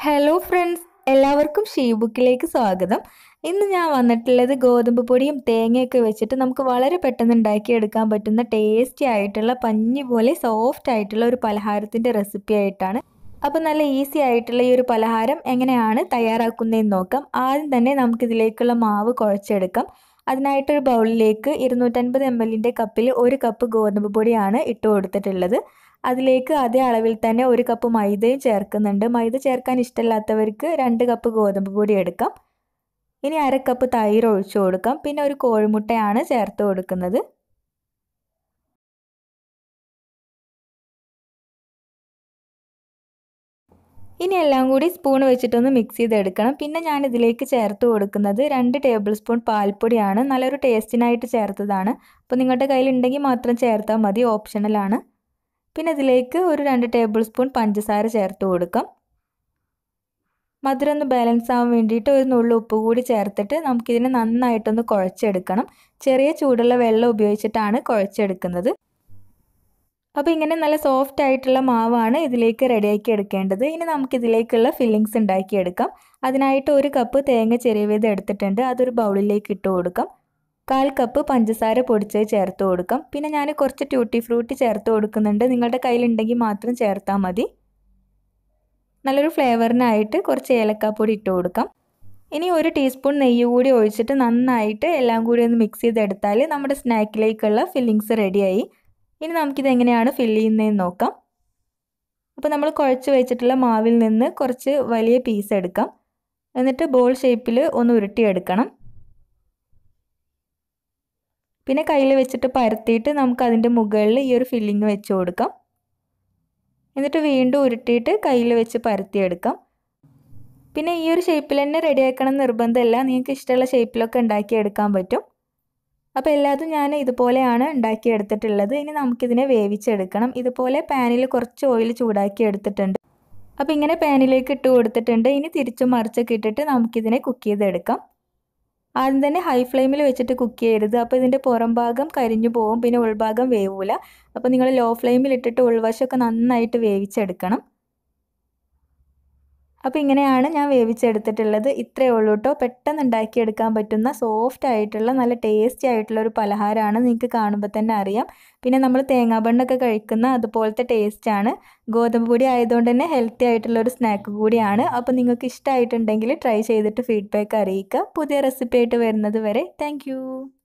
hello friends എല്ലാവർക്കും she ബുക്കിലേക്ക് സ്വാഗതം ഇന്ന് ഞാൻ വന്നിട്ടുള്ളത് ഗോതമ്പ് പൊടിയും തേങ്ങയൊക്കെ വെച്ചിട്ട് നമുക്ക് വളരെ പെട്ടെന്ന് ഉണ്ടാക്കിയെടുക്കാൻ പറ്റുന്ന ടേസ്റ്റി ആയിട്ടുള്ള പഞ്ഞി പോലെ സോഫ്റ്റ് ആയിട്ടുള്ള ഒരു പലഹാരത്തിൻ്റെ റെസിപ്പി ആയിട്ടാണ് അപ്പോൾ നല്ല ഈസി ആയിട്ടുള്ള ഈ ഒരു പലഹാരം എങ്ങനെയാണ് തയ്യാറാക്കുന്നതെന്ന് നോക്കാം ആദ്യം തന്നെ നമുക്കിതിലേക്കുള്ള മാവ് കുഴച്ചെടുക്കാം അതിനായിട്ടൊരു ബൗളിലേക്ക് ഇരുന്നൂറ്റൻപത് എം എല്ലിൻ്റെ കപ്പിൽ ഒരു കപ്പ് ഗോതമ്പ് പൊടിയാണ് ഇട്ട് കൊടുത്തിട്ടുള്ളത് അതിലേക്ക് അതേ അളവിൽ തന്നെ ഒരു കപ്പ് മൈദയും ചേർക്കുന്നുണ്ട് മൈദ ചേർക്കാൻ ഇഷ്ടമില്ലാത്തവർക്ക് രണ്ട് കപ്പ് ഗോതമ്പ് പൊടി എടുക്കാം ഇനി അര കപ്പ് തൈര് ഒഴിച്ചു കൊടുക്കാം പിന്നെ ഒരു കോഴിമുട്ടയാണ് ചേർത്ത് കൊടുക്കുന്നത് ഇനി എല്ലാം കൂടി സ്പൂൺ വെച്ചിട്ടൊന്ന് മിക്സ് ചെയ്തെടുക്കണം പിന്നെ ഞാൻ ഇതിലേക്ക് ചേർത്ത് കൊടുക്കുന്നത് രണ്ട് ടേബിൾ സ്പൂൺ പാൽപ്പൊടിയാണ് നല്ലൊരു ടേസ്റ്റിനായിട്ട് ചേർത്തതാണ് അപ്പോൾ നിങ്ങളുടെ കയ്യിൽ ഉണ്ടെങ്കിൽ മാത്രം ചേർത്താൽ മതി ഓപ്ഷണലാണ് പിന്നെ ഇതിലേക്ക് ഒരു രണ്ട് ടേബിൾ സ്പൂൺ പഞ്ചസാര ചേർത്ത് കൊടുക്കാം മധുരം ഒന്ന് ബാലൻസ് ആവാൻ വേണ്ടിയിട്ട് ഒരു നുള്ളു ഉപ്പ് കൂടി ചേർത്തിട്ട് നമുക്കിതിനെ നന്നായിട്ടൊന്ന് കുഴച്ചെടുക്കണം ചെറിയ ചൂടുള്ള വെള്ളം ഉപയോഗിച്ചിട്ടാണ് കുഴച്ചെടുക്കുന്നത് അപ്പോൾ ഇങ്ങനെ നല്ല സോഫ്റ്റ് ആയിട്ടുള്ള മാവാണ് ഇതിലേക്ക് റെഡിയാക്കി എടുക്കേണ്ടത് ഇനി നമുക്കിതിലേക്കുള്ള ഫില്ലിങ്സ് ഉണ്ടാക്കിയെടുക്കാം അതിനായിട്ട് ഒരു കപ്പ് തേങ്ങ ചെറിയവേത് എടുത്തിട്ടുണ്ട് അതൊരു ബൗളിലേക്ക് ഇട്ട് കൊടുക്കാം കാൽ കപ്പ് പഞ്ചസാര പൊടിച്ചത് ചേർത്ത് കൊടുക്കാം പിന്നെ ഞാൻ കുറച്ച് ട്യൂട്ടി ഫ്രൂട്ടി ചേർത്ത് കൊടുക്കുന്നുണ്ട് നിങ്ങളുടെ കയ്യിലുണ്ടെങ്കിൽ മാത്രം ചേർത്താൽ മതി നല്ലൊരു ഫ്ലേവറിനായിട്ട് കുറച്ച് ഏലക്കാപ്പൊടി ഇട്ട് കൊടുക്കാം ഇനി ഒരു ടീസ്പൂൺ നെയ്യ് കൂടി ഒഴിച്ചിട്ട് നന്നായിട്ട് എല്ലാം കൂടി ഒന്ന് മിക്സ് ചെയ്തെടുത്താൽ നമ്മുടെ സ്നാക്കിലേക്കുള്ള ഫില്ലിങ്സ് റെഡിയായി ഇനി നമുക്കിത് എങ്ങനെയാണ് ഫില്ല് ചെയ്യുന്നതെന്ന് നോക്കാം അപ്പോൾ നമ്മൾ കുഴച്ച് വെച്ചിട്ടുള്ള മാവിൽ നിന്ന് കുറച്ച് വലിയ പീസ് എടുക്കാം എന്നിട്ട് ബോൾ ഷേപ്പിൽ ഒന്ന് ഉരുട്ടിയെടുക്കണം പിന്നെ കയ്യിൽ വെച്ചിട്ട് പരത്തിയിട്ട് നമുക്ക് അതിൻ്റെ മുകളിൽ ഈ ഒരു ഫില്ലിങ് വെച്ച് കൊടുക്കാം എന്നിട്ട് വീണ്ടും ഉരുട്ടിയിട്ട് കയ്യിൽ വെച്ച് പരത്തിയെടുക്കാം പിന്നെ ഈ ഒരു ഷേപ്പിൽ തന്നെ റെഡിയാക്കണം നിർബന്ധമില്ല നിങ്ങൾക്ക് ഇഷ്ടമുള്ള ഷേപ്പിലൊക്കെ ഉണ്ടാക്കിയെടുക്കാൻ പറ്റും അപ്പോൾ എല്ലാതും ഞാൻ ഇതുപോലെയാണ് ഉണ്ടാക്കിയെടുത്തിട്ടുള്ളത് ഇനി നമുക്കിതിനെ വേവിച്ചെടുക്കണം ഇതുപോലെ പാനിൽ കുറച്ച് ഓയിൽ ചൂടാക്കി എടുത്തിട്ടുണ്ട് അപ്പോൾ ഇങ്ങനെ പാനിലേക്ക് ഇട്ട് കൊടുത്തിട്ടുണ്ട് ഇനി തിരിച്ചും മറിച്ചൊക്കെ ഇട്ടിട്ട് നമുക്കിതിനെ കുക്ക് ചെയ്തെടുക്കാം ആദ്യം തന്നെ ഹൈ ഫ്ലെയിമിൽ വെച്ചിട്ട് കുക്ക് ചെയ്യരുത് അപ്പോൾ ഇതിൻ്റെ പുറം ഭാഗം കരിഞ്ഞു പോകും പിന്നെ ഉൾഭാഗം വേവൂല അപ്പോൾ നിങ്ങൾ ലോ ഫ്ലെയിമിൽ ഇട്ടിട്ട് ഉൾവശമൊക്കെ നന്നായിട്ട് വേവിച്ചെടുക്കണം അപ്പോൾ ഇങ്ങനെയാണ് ഞാൻ വേവിച്ചെടുത്തിട്ടുള്ളത് ഇത്രയേ ഉള്ളൂ കേട്ടോ പെട്ടെന്ന് ഉണ്ടാക്കിയെടുക്കാൻ പറ്റുന്ന സോഫ്റ്റ് ആയിട്ടുള്ള നല്ല ടേസ്റ്റി ആയിട്ടുള്ള ഒരു പലഹാരമാണ് നിങ്ങൾക്ക് കാണുമ്പോൾ തന്നെ അറിയാം പിന്നെ നമ്മൾ തേങ്ങാബണ്ണൊക്കെ കഴിക്കുന്ന അതുപോലത്തെ ടേസ്റ്റാണ് ഗോതമ്പ് പൊടി ആയതുകൊണ്ട് തന്നെ ഹെൽത്തി ആയിട്ടുള്ള ഒരു സ്നാക്ക് കൂടിയാണ് അപ്പോൾ നിങ്ങൾക്ക് ഇഷ്ടമായിട്ടുണ്ടെങ്കിൽ ട്രൈ ചെയ്തിട്ട് ഫീഡ്ബാക്ക് അറിയിക്കുക പുതിയ റെസിപ്പി ആയിട്ട് വരുന്നത് വരെ താങ്ക്